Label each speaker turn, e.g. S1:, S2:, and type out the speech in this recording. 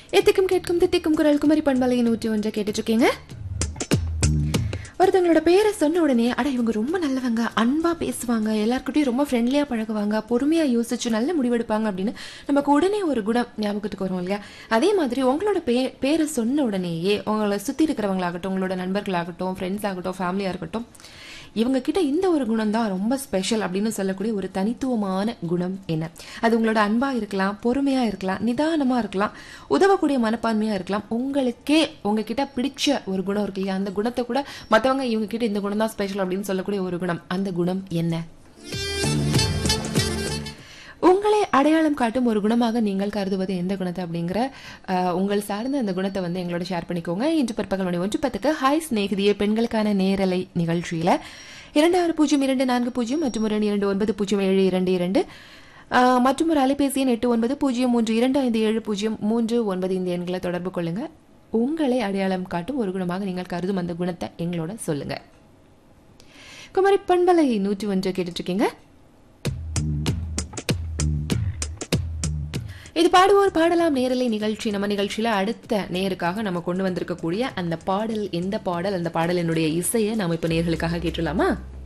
S1: எத்திக்கும் கேட்கும் தித்திக்கும் குரல் குமரி பண்பலையை நூற்றி ஒன்றை கேட்டுட்டு இருக்கீங்க ஒருத்தவங்களோட பேரை சொன்ன உடனே அட இவங்க ரொம்ப நல்லவங்க அன்பா பேசுவாங்க எல்லாருக்கிட்டையும் ரொம்ப ஃப்ரெண்ட்லியா பழகுவாங்க பொறுமையா யோசிச்சு நல்ல முடிவெடுப்பாங்க அப்படின்னு நமக்கு உடனே ஒரு குணம் ஞாபகத்துக்கு வரும் இல்லையா அதே மாதிரி உங்களோட பே பேரை சொன்ன உடனேயே உங்களை சுத்தி இருக்கிறவங்களாகட்டும் உங்களோட நண்பர்களாகட்டும் ஃப்ரெண்ட்ஸ் ஆகட்டும் ஃபேமிலியா இருக்கட்டும் இவங்க கிட்ட இந்த ஒரு குணம் தான் ரொம்ப ஸ்பெஷல் அப்படின்னு சொல்லக்கூடிய ஒரு தனித்துவமான குணம் என்ன அது உங்களோட அன்பா இருக்கலாம் பொறுமையா இருக்கலாம் நிதானமா இருக்கலாம் உதவக்கூடிய மனப்பான்மையா இருக்கலாம் உங்களுக்கே உங்ககிட்ட பிடிச்ச ஒரு குணம் இருக்கு இல்லையா அந்த குணத்தை கூட மத்தவங்க இவங்க கிட்ட இந்த குணம் தான் ஸ்பெஷல் அப்படின்னு சொல்லக்கூடிய ஒரு குணம் அந்த குணம் என்ன உங்களை அடையாளம் காட்டும் ஒரு குணமாக நீங்கள் கருதுவது எந்த குணத்தை அப்படிங்கிற அஹ், உங்கள் சார்ந்த அந்த குணத்தை வந்து எங்களோட ஷேர் பண்ணிக்கோங்க இன்று பிற்பகல் மணி ஒன்று பத்துக்கு ஹாய் ஸ்நேகிதியே பெண்களுக்கான நேரலை நிகழ்ச்சியில இரண்டு ஆறு பூஜ்ஜியம் இரண்டு நான்கு பூஜ்ஜியம் மற்றும் ஒரு இரண்டு ஒன்பது பூஜ்ஜியம் ஏழு இரண்டு இரண்டு அஹ், மற்றும் ஒரு அலைபேசி எண் எட்டு ஒன்பது பூஜ்ஜியம் மூன்று இரண்டு ஐந்து ஏழு பூஜ்ஜியம் மூன்று ஒன்பது இந்த எண்களை தொடர்பு கொள்ளுங்க உங்களை அடையாளம் காட்டும் ஒரு குணமாக நீங்கள் கருதும் அந்த குணத்தை எங்களோட சொல்லுங்க குமரி பண்பலை நூற்றி ஒன்று கேட்டுட்டு இருக்கீங்க இது பாடுவோர் பாடலாம் நேரலை நிகழ்ச்சி நம்ம நிகழ்ச்சியில அடுத்த நேருக்காக நம்ம கொண்டு வந்திருக்கக்கூடிய அந்த பாடல் எந்த பாடல் அந்த பாடலினுடைய இசையை நாம இப்ப நேர்களுக்காக கேட்டுலாமா